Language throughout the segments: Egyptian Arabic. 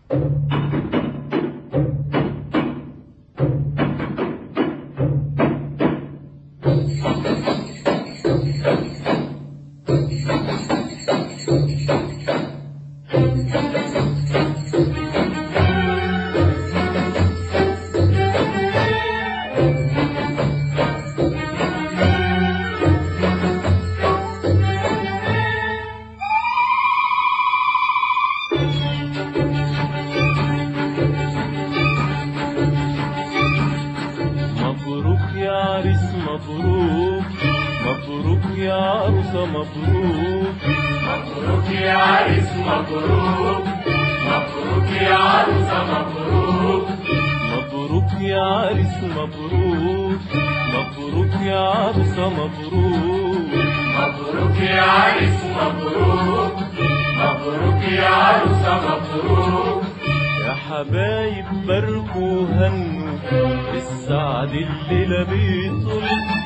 مبروك يا عريس مبروك مبروك يا عروسة مبروك مبروك يا عريس مبروك مبروك يا عروسة مبروك مبروك يا عريس مبروك مبروك يا عروسة مبروك مبروك يا عريس مبروك مبروك يا عروسة مبروك يا حبايب باركوا هنوا السعد الليلة بيطل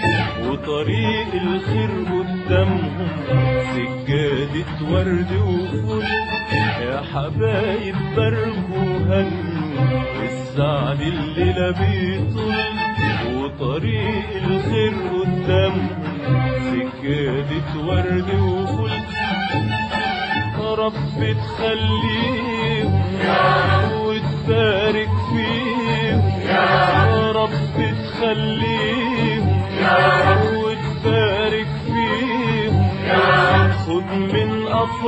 وطريق الخير قدامهم سجادة ورد وفل يا حبايب باركوا هنوا السعد الليلة بيطل وطريق الخير قدامهم سجادة ورد وفل يا رب تخليهم وتبارك فيهم يا رب تخليهم وتبارك فيهم خد من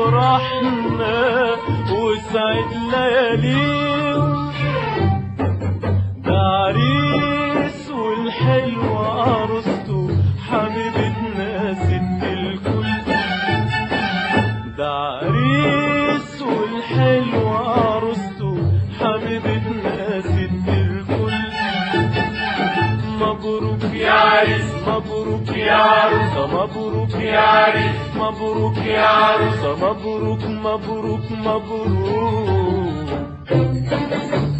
أفراحنا وسعد لياليهم ده عريس والحلوة عروسته حبيبتنا ست الكل ده عريس والحلوة عروسته حبيبتنا ست الكل مبروك يا عريس مبروك يا عروسة مبروك يا عريس مبروك يا عروسة مبروك مبروك مبروك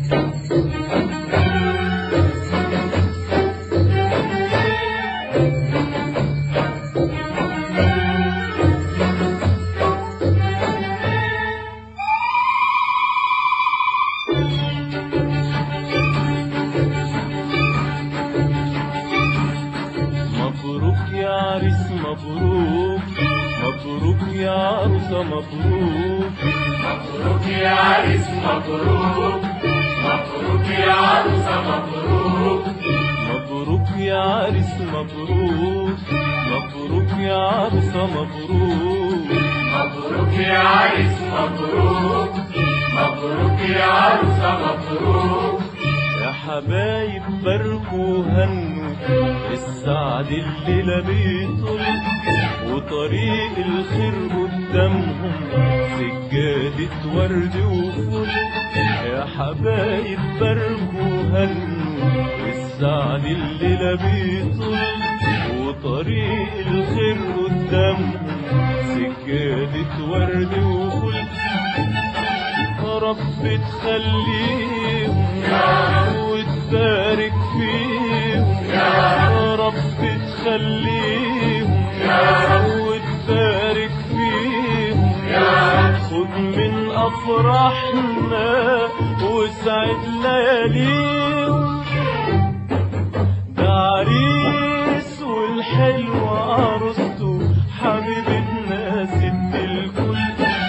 مبروك يا عريس مبروك مبروك يا عروسة مبروك مبروك يا عريس مبروك مبروك يا عروسة مبروك مبروك يا عريس مبروك مبروك يا عروسة مبروك مبروك يا عريس مبروك مبروك يا عروسة مبروك يا حبايب باركوا هنوا السعد الليلة بيطل وطريق الخير قدامهم سجادة ورد وفل يا حبايب باركوا هنوا السعد الليلة بيطل وطريق الخير قدامهم سجادة ورد وفل يا رب تخليهم وتبارك فيهم يا رب تخليهم وتبارك فيهم خد من أفراحنا وسعد لياليهم ده عريس والحلوة عروسته حبيبتنا ست الكل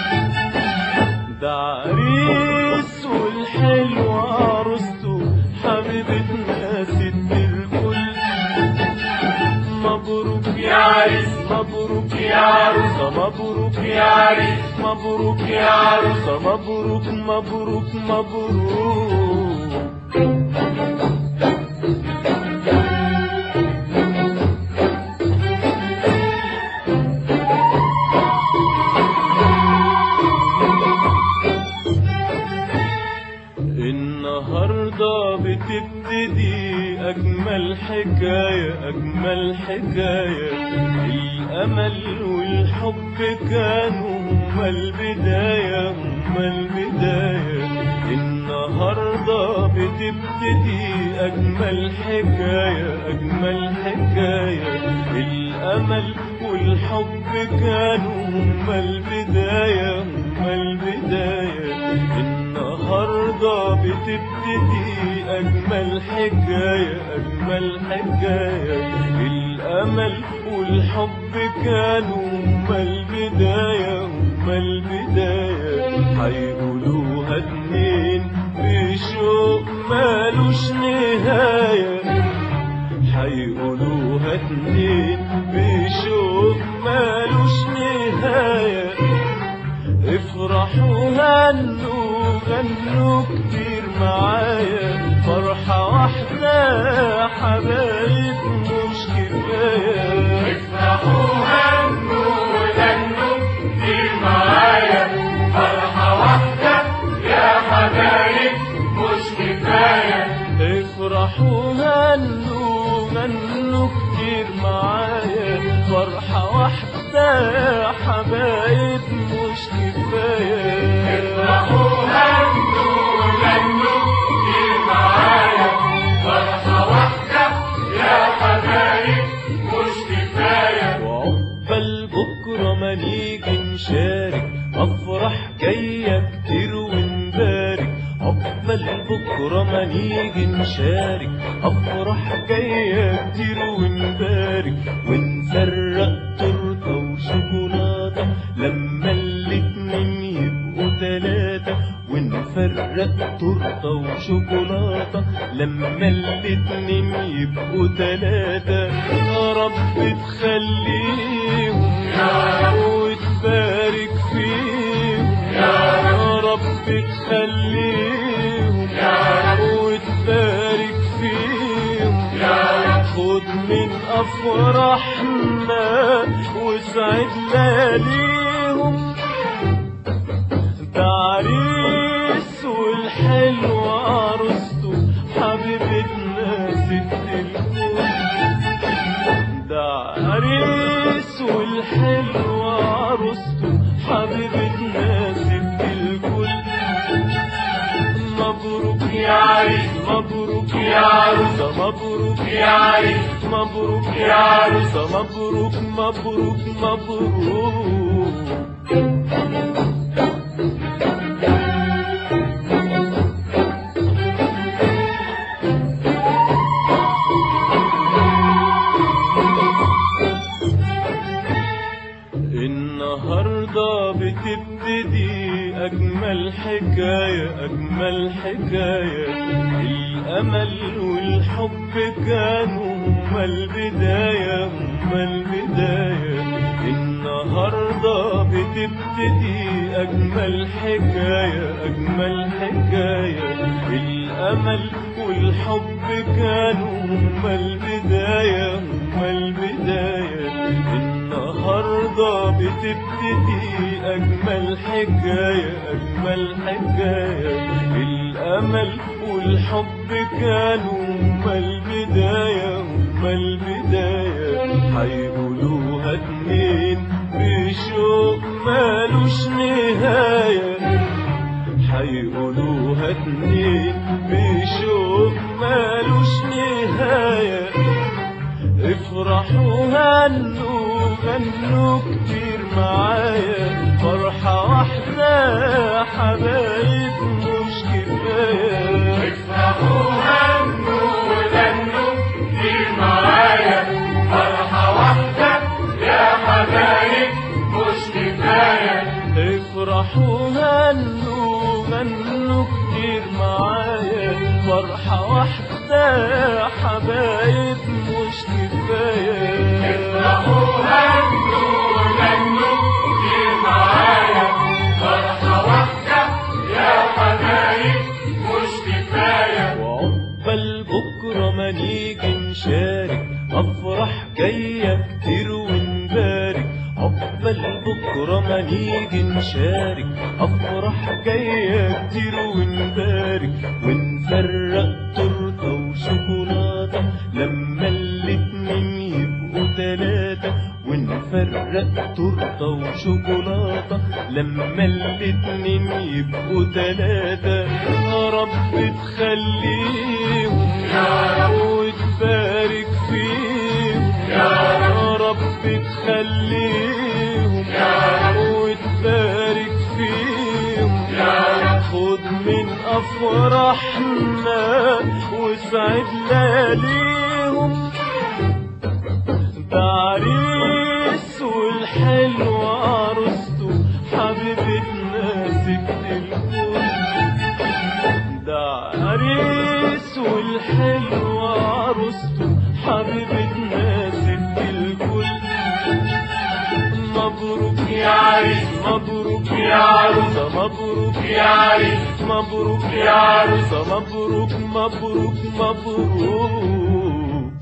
ده عريس والحلوة عروسته حبيبتنا ست الكل مبروك يا عريس مبروك يا عروسة مبروك يا عريس مبروك يا عروسة مبروك مبروك مبروك النهاردة بتبتدي أجمل حكاية أجمل حكاية الأمل والحب كانوا هما البداية هما البداية النهاردة بتبتدي أجمل حكاية أجمل حكاية الأمل والحب كانوا هما البداية هما البداية النهاردة النهاردة بتبتدي أجمل حكاية أجمل حكاية الأمل والحب كانوا هما البداية هما البداية هيقولوها اتنين بشوق مالوش نهاية هيقولوها اتنين بشوق مالوش نهاية افرحوا غنوا غنوا كتير معايا فرحة واحدة حبايب مش كفاية افرحوا غنوا وغنوا كتير معايا فرحة واحدة يا حبايب مش كفاية افرحوا غنوا غنوا كتير معايا فرحة واحدة حبايب مش كفاية افرحوا غنوا وغنوا كتير معايا فرحة واحدة يا حبايب مش كفاية وعقبال بكرة ما نيجي نشارك أفرح جاية كتير ونبارك عقبال بكرة ما نيجي نشارك أفرح جاية كتير ونبارك ونفرق تورتة وشوكولاتة لما الاتنين يبقوا تلاتة ونفرق تورتة وشوكولاتة لما الاتنين يبقوا تلاتة يا رب تخليهم يا رب. وتبارك فيهم يا رب تخليهم يا رب. وتبارك فيهم يا رب. خد من أفراحنا وسعد لياليهم ده عريس والحلو عروسته حبيبتنا ست الكل ده عريس والحلو عروسته حبيبتنا ست الكل مبروك يا عريس مبروك يا عروسة مبروك يا عريس مبروك يا عروسة مبروك مبروك مبروك النهاردة بتبتدي أجمل حكاية أجمل حكاية الأمل والحب كانوا هما البداية هما البداية النهاردة بتبتدي أجمل حكاية أجمل حكاية الأمل والحب كانوا هما البداية هما البداية النهاردة بتبتدي أجمل حكاية أجمل حكاية الأمل والحب كانوا هما البداية هما البداية هيقولوها اتنين بشوق مالوش نهاية هيقولوها اتنين بشوق مالوش نهاية افرحوا غنوا غنوا كتير معايا فرحة واحدة حبايب مش كفاية افرحوا غنوا وغنوا كتير معايا فرحة واحدة يا حبايب مش كفاية افرحوا غنوا غنوا كتير معايا فرحة واحدة حبايب مش كفاية افرحوا غنوا وغنوا كتير معايا فرحة واحدة يا حبايب مش كفاية وعقبال بكرة ما نيجي نشارك أفرح جاية كتير ونبارك عقبال بكرة ما نيجي نشارك أفرح جاية كتير ونبارك ونفرق تورتة وشوكولاتة لما الاتنين يبقوا تلاتة ونفرق تورتة وشوكولاتة لما الاتنين يبقوا تلاتة يا رب تخليهم يا رب. وتبارك فيهم يا رب تخليهم يا رب. وتبارك فيهم يا رب. خد من أفراحنا وسعد لياليهم ده عريس والحلو عروسته حبيبتنا ست الكل ده عريس والحلو عروسته حبيبتنا ست الكل مبروك يا عريس مبروك يا عروسة مبروك يا عريس مبروك يا عروسة مبروك مبروك مبروك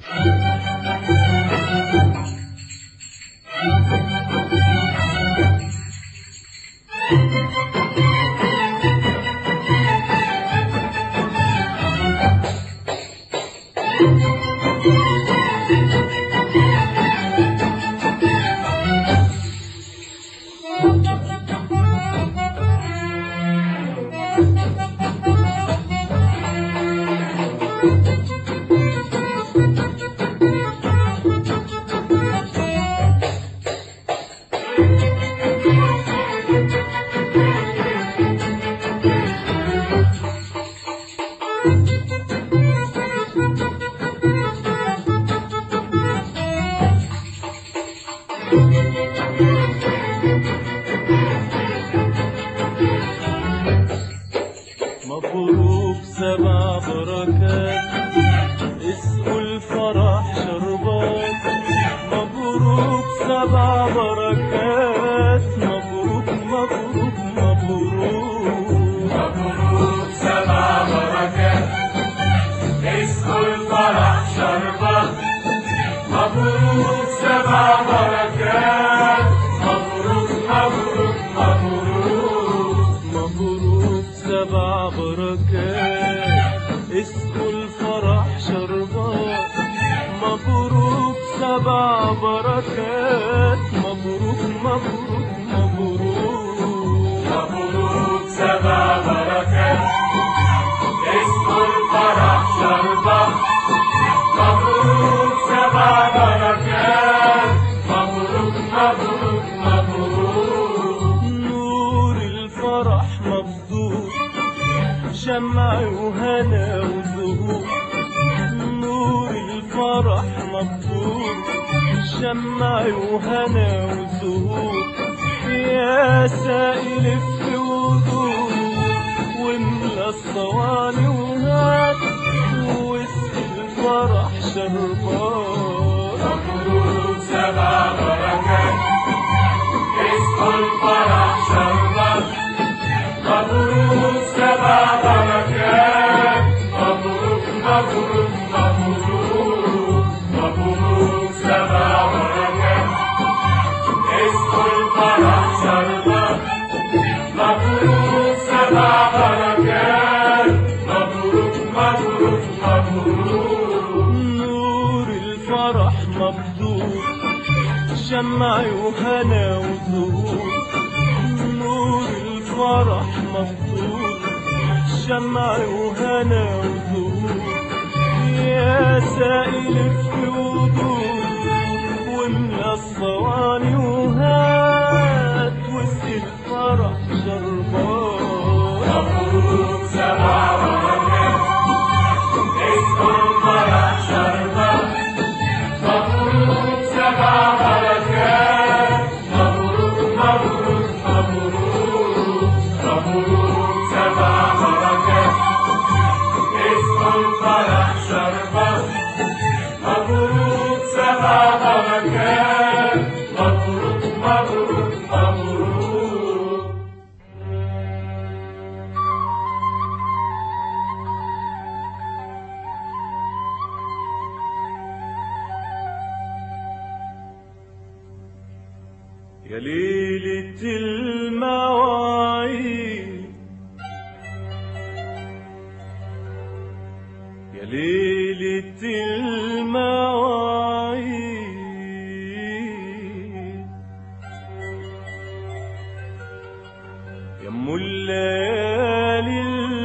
مبروك سبع بركات اسمه الفرح شربات مبروك سبع بركات مبروك مبروك مبروك مبروك سبع بركات اسمه الفرح شربات مبروك سبع بركات مبروك مبروك مبروك مبروك سبع بركات اسمه الفرح شربات مبروك سبع بركات مبروك مبروك مبروك مبروك سبع بركات اسمه الفرح شربات مبروك سبع بركات مبروك مبروك مبروك نور الفرح مبدور شمع وهنا وزهور نور الفرح مبدور شمع وهنا وزهور يا سائل في وضوء واملى الصواني وهات واسقي الفرح شربات مبروك سبع بركات اسمه الفرح شربات مبروك سبع بركات مبروك مبروك مبروك مبروك سبع بركات اسمه الفرح شربات مبروك سبع بركات مبروك مبروك مبروك نور الفرح مبدور شمع وهنا وزهور نور الفرح مبدور شمع وهنا وزهور يا سائل في وضوء واملى الصواني وهات واسقي الفرح شربات مبروك سبع بركات اسمه الفرح شربات مبروك سبع بركات مبروك مبروك مبروك مبروك سبع بركات اسمه الفرح شربات مبروك سبع بركات مبروك مبروك مبروك يا ليلة المواعيد يا ليلة المواعيد يا ام الليالي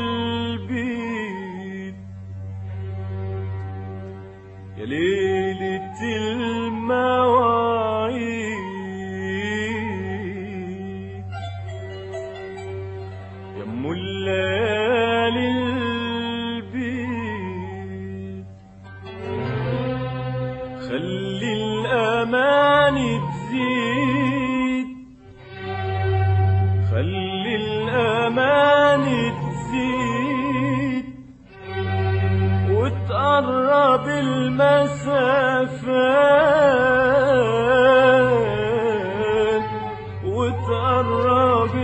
البيت يا ليلة المواعيد يا ام الليالي ليالي البيت خلي الأماني تزيد خلي الأماني تزيد وتقرب المسافات وتقرب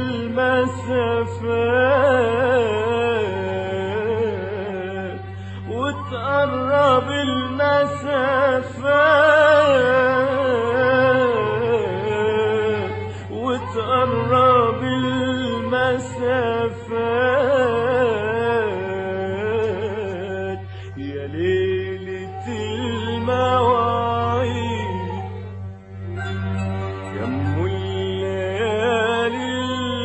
المسافات وتقرب المسافات وتقرب المسافات يا ليلة المواعيد يا ام الليالي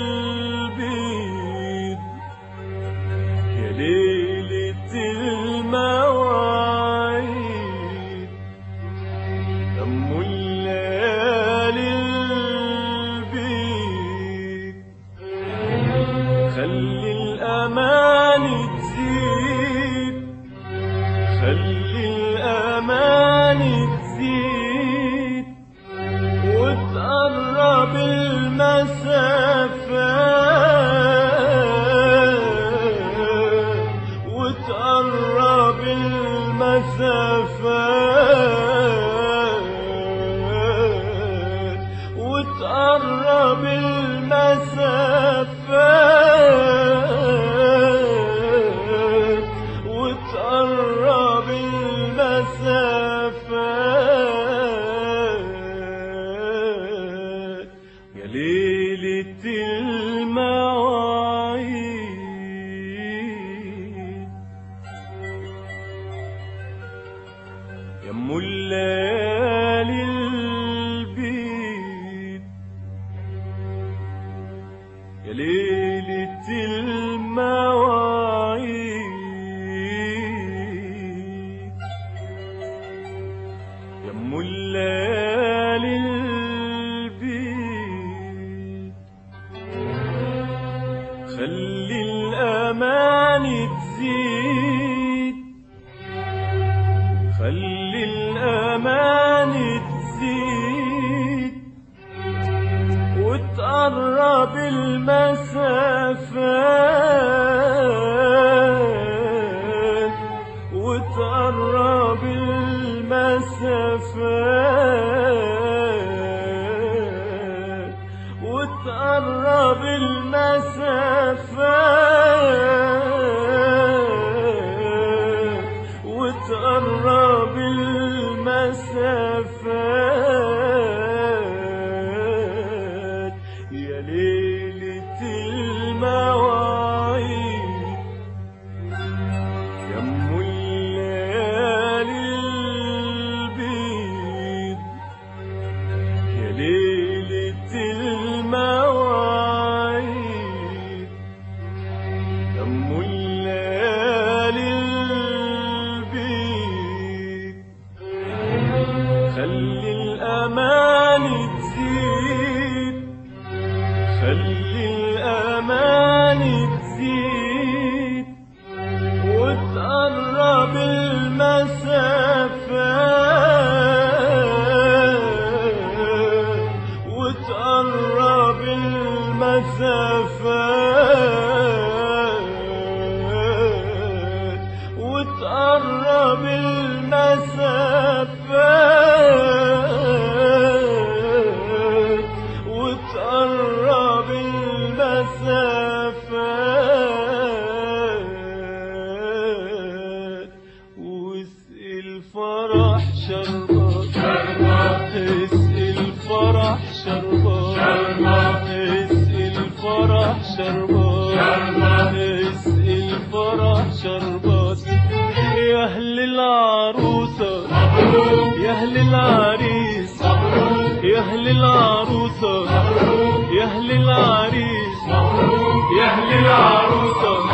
البيض يا ليلة المواعيد يا ام الليالي البيض خلي الأماني تزيد خلي الأماني تزيد وتقرب المسافات وتقرب المسافات وتقرب المسافات وتقرب المسافات يا ليلة المواعيد يا ام الليالي البيض يا ليلة المواعيد يا ام الليالي البيض خلي الأماني تزيد خلي الأماني تزيد وتقرب المسافات وتقرب المسافات وتقرب المسافات وتقرب المسافات يا ليلة المواعيد يا ام الليالي البيض يا ليلة المواعيد يا ام الليالي البيض خلي الأماني تزيد خلي الأماني تزيد وتقرب المسافات وتقرب المسافات وتقرب المسافات وتقرب المسافات واسقي الفرح شربات اسقي الفرح شربات اسقي الفرح شربات اسقي الفرح شربات يا اهل العروسه يا اهل العريس يا اهل العروسه يا اهل العريس يا اهل العروسه